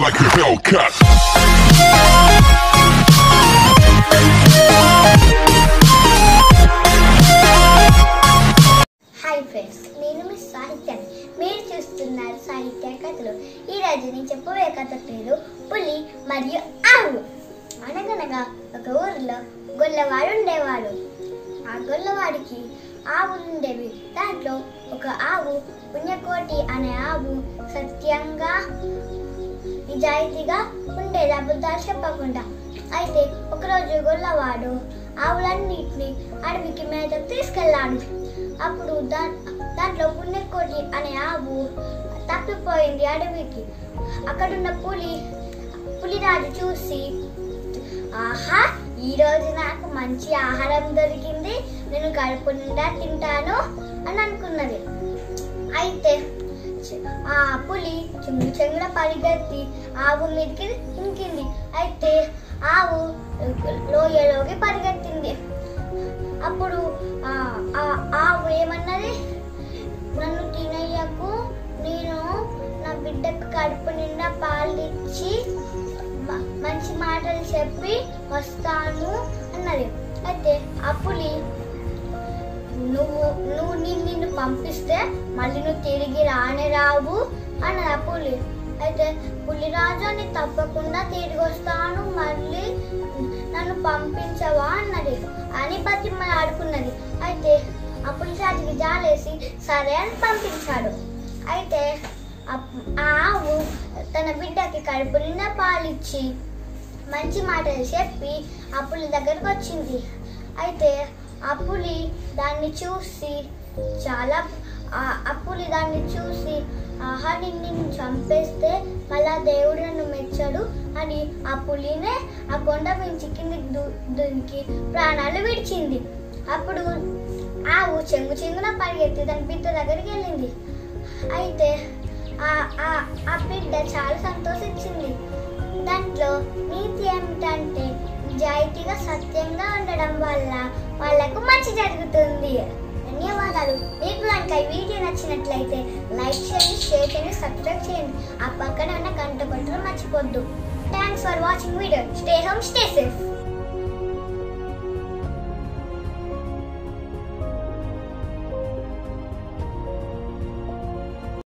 like a Hellcat. Hi friends నేను మీ సాహిత్యం మీరు చూస్తున్నారు సాహిత్య కథలు ఈ రోజు నేను చెప్పబోయే కథ పేరు పులి మరియు ఆవు అనగనగా ఒక ఊరిలో గొల్లవాడు ఉండేవాడు ఆ గొల్లవాడికి ఆవులు ఉండేవి దాంట్లో ఒక ఆవు పుణ్యకోటి అనే ఆవు సత్యంగా నిజాయితీగా ఉండేది అబద్ధాలు చెప్పకుండా అయితే ఒకరోజు గొల్లవాడు ఆవులన్నిటిని అడవికి మేతకు తీసుకెళ్ళాడు అప్పుడు దా దాంట్లో పుణ్యకోటి అనే ఆవు తప్పిపోయింది అడవికి అక్కడున్న పులి పులిరాజు చూసి ఆహా ఈ రోజు నాకు మంచి ఆహారం దొరికింది నేను కడుపు నిండా తింటాను అని అనుకున్నది అయితే చ- ఆ పులి చెంగు చెంగున పరిగెత్తి ఆవు మీదకి ఇంకింది అయితే ఆవు లోయలోకి పరిగెత్తింది అప్పుడు ఆ ఆ- ఆవు ఏమన్నది నన్ను తినయ్యకు నేను నా బిడ్డకు కడుపు నిండా పాలు ఇచ్చి మ- మంచి మాటలు చెప్పి వస్తాను అన్నది అయితే ఆ పులి నువ్వు నువ్వు నిన్ను నిన్ను పంపిస్తే మళ్ళీ నువ్వు తిరిగి రానే రావు అన్నది ఆ పులి అయితే పులిరాజు అని తప్పకుండా తిరిగి వస్తాను మళ్ళీ నన్ను పంపించవా అన్నది అని బతిమ్మని ఆడుకున్నది అయితే ఆ పులిరాజుకి జాలేసి సరే అని పంపించాడు అయితే ఆ- ఆ ఆవు తన బిడ్డకి కడుపు నిండా పాలిచ్చి మంచి మాటలు చెప్పి ఆ పులి దగ్గరకు వచ్చింది అయితే ఆ పులి దాన్ని చూసి చాలా ఆ- ఆ పులి దాన్ని చూసి ఆహా నిన్ను నేను చంపేస్తే మళ్ళా దేవుడు నన్ను మెచ్చడు అని ఆ పులినే ఆ కొండ మించి కిందికి దు- దునికి ప్రాణాలు విడిచింది అప్పుడు ఆవు చెంగు చెంగున పరిగెత్తి దాని బిడ్డ దగ్గరికి వెళ్ళింది అయితే ఆ ఆ- ఆ బిడ్డ చాలా సంతోషించింది దాంట్లో నీతి ఏమిటంటే నిజాయితీగా సత్యంగా ఉండడం వల్ల వాళ్ళకు మంచి జరుగుతుంది ధన్యవాదాలు మీకు కనుక ఈ వీడియో నచ్చినట్లయితే లైక్ చేయండి షేర్ చేయండి సబ్స్క్రైబ్ చేయండి ఆ పక్కన ఉన్న గంట కొట్టడం మర్చిపోద్దు thanks for watching video stay home stay safe